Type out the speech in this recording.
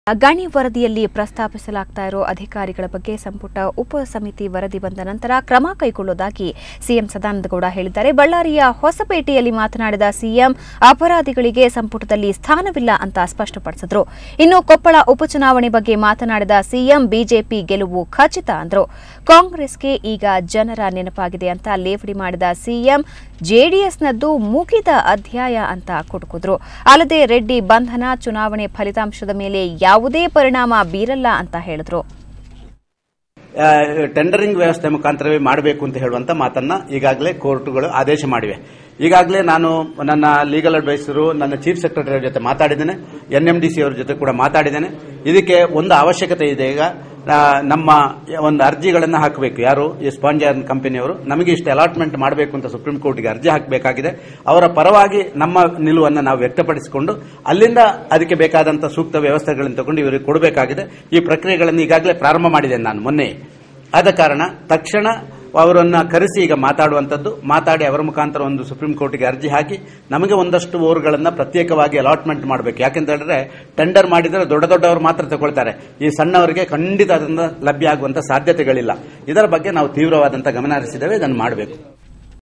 ಗಣಿ ವರದಿಯಲ್ಲಿ ಪ್ರಸ್ತಾಪಿಸಲಾಗ್ತಾ ಇರೋ ಅಧಿಕಾರಿಗಳ ಬಗ್ಗೆ ಸಂಪುಟ ಉಪ ಸಮಿತಿ ವರದಿ ಬಂದ ನಂತರ ಕ್ರಮ ಕೈಗೊಳ್ಳುವುದಾಗಿ ಸಿಎಂ ಸದಾನಂದಗೌಡ ಹೇಳಿದ್ದಾರೆ ಬಳ್ಳಾರಿಯ ಹೊಸಪೇಟೆಯಲ್ಲಿ ಮಾತನಾಡಿದ ಸಿಎಂ ಅಪರಾಧಿಗಳಿಗೆ ಸಂಪುಟದಲ್ಲಿ ಸ್ಥಾನವಿಲ್ಲ ಅಂತ ಸ್ಪಷ್ಟಪಡಿಸಿದ್ರು ಇನ್ನು ಕೊಪ್ಪಳ ಉಪಚುನಾವಣೆ ಬಗ್ಗೆ ಮಾತನಾಡಿದ ಸಿಎಂ ಬಿಜೆಪಿ ಗೆಲುವು ಖಚಿತ ಅಂದ್ರು ಕಾಂಗ್ರೆಸ್ಗೆ ಈಗ ಜನರ ನೆನಪಾಗಿದೆ ಅಂತ ಲೇವಡಿ ಮಾಡಿದ ಸಿಎಂ ಜೆಡಿಎಸ್ನದ್ದು ಮುಗಿದ ಅಧ್ಯಾಯ ಅಂತ ಕುಟುಕಿದ್ರು ಅಲ್ಲದೆ ರೆಡ್ಡಿ ಬಂಧನ ಚುನಾವಣೆ ಫಲಿತಾಂಶದ ಮೇಲೆ ಯಾವುದೇ ಪರಿಣಾಮ ಬೀರಲ್ಲ ಅಂತ ಹೇಳಿದ್ರು ಆ, ಟೆಂಡರಿಂಗ್ ವ್ಯವಸ್ಥೆ ಮುಖಾಂತರವೇ ಮಾಡಬೇಕು ಅಂತ ಹೇಳುವಂತ ಮಾತನ್ನ ಈಗಾಗಲೇ ಕೋರ್ಟುಗಳು ಆದೇಶ ಮಾಡಿವೆ ಈಗಾಗಲೇ ನಾನು ನನ್ನ ಲೀಗಲ್ ಅಡ್ವೈಸರು ನನ್ನ ಚೀಫ್ ಸೆಕ್ರೆಟರಿ ಅವರ ಜೊತೆ ಮಾತಾಡಿದ್ದೇನೆ ಎನ್ ಎಂ ಡಿ ಸಿ ಅವರ ಜೊತೆ ಕೂಡ ಮಾತಾಡಿದ್ದೇನೆ ಇದಕ್ಕೆ ಒಂದು ಅವಶ್ಯಕತೆ ಇದೆ ಈಗ ಆ, ನಮ್ಮ ಒಂದು ಅರ್ಜಿಗಳನ್ನು ಹಾಕಬೇಕು ಯಾರು ಈ ಸ್ಪಾಂಜರ್ ಕಂಪನಿಯವರು ನಮಗೆ ಇಷ್ಟು ಅಲಾಟ್ಮೆಂಟ್ ಮಾಡಬೇಕು ಅಂತ ಸುಪ್ರೀಂ ಕೋರ್ಟ್ಗೆ ಅರ್ಜಿ ಹಾಕಬೇಕಾಗಿದೆ ಅವರ ಪರವಾಗಿ ನಮ್ಮ ನಿಲುವನ್ನು ನಾವು ವ್ಯಕ್ತಪಡಿಸಿಕೊಂಡು ಅಲ್ಲಿಂದ ಅದಕ್ಕೆ ಬೇಕಾದಂತಹ ಸೂಕ್ತ ವ್ಯವಸ್ಥೆಗಳನ್ನು ತಗೊಂಡು ಇವರಿಗೆ ಕೊಡಬೇಕಾಗಿದೆ ಈ ಪ್ರಕ್ರಿಯೆಗಳನ್ನು ಈಗಾಗಲೇ ಪ್ರಾರಂಭ ಮಾಡಿದ್ದೇನೆ ನಾನು ಮೊನ್ನೆ ಆದ ಕಾರಣ ತಕ್ಷಣ ಅವರನ್ನ ಕರೆಸಿ ಈಗ ಮಾತಾಡುವಂಥದ್ದು ಮಾತಾಡಿ ಅವರ ಮುಖಾಂತರ ಒಂದು ಸುಪ್ರೀಂ ಕೋರ್ಟ್ಗೆ ಅರ್ಜಿ ಹಾಕಿ ನಮಗೆ ಒಂದಷ್ಟು ಓವರ್ಗಳನ್ನ ಪ್ರತ್ಯೇಕವಾಗಿ ಅಲಾಟ್ಮೆಂಟ್ ಮಾಡಬೇಕು ಯಾಕೆಂತ ಹೇಳಿದ್ರೆ ಟೆಂಡರ್ ಮಾಡಿದ್ರೆ ದೊಡ್ಡ ದೊಡ್ಡವರು ಮಾತ್ರ ತಗೊಳ್ತಾರೆ ಈ ಸಣ್ಣವರಿಗೆ ಖಂಡಿತ ಅದರಿಂದ ಲಭ್ಯ ಆಗುವಂತ ಸಾಧ್ಯತೆಗಳಿಲ್ಲ ಇದರ ಬಗ್ಗೆ ನಾವು ತೀವ್ರವಾದಂತ ಗಮನ ಹರಿಸಿದ್ದೇವೆ ಇದನ್ನು ಮಾಡಬೇಕು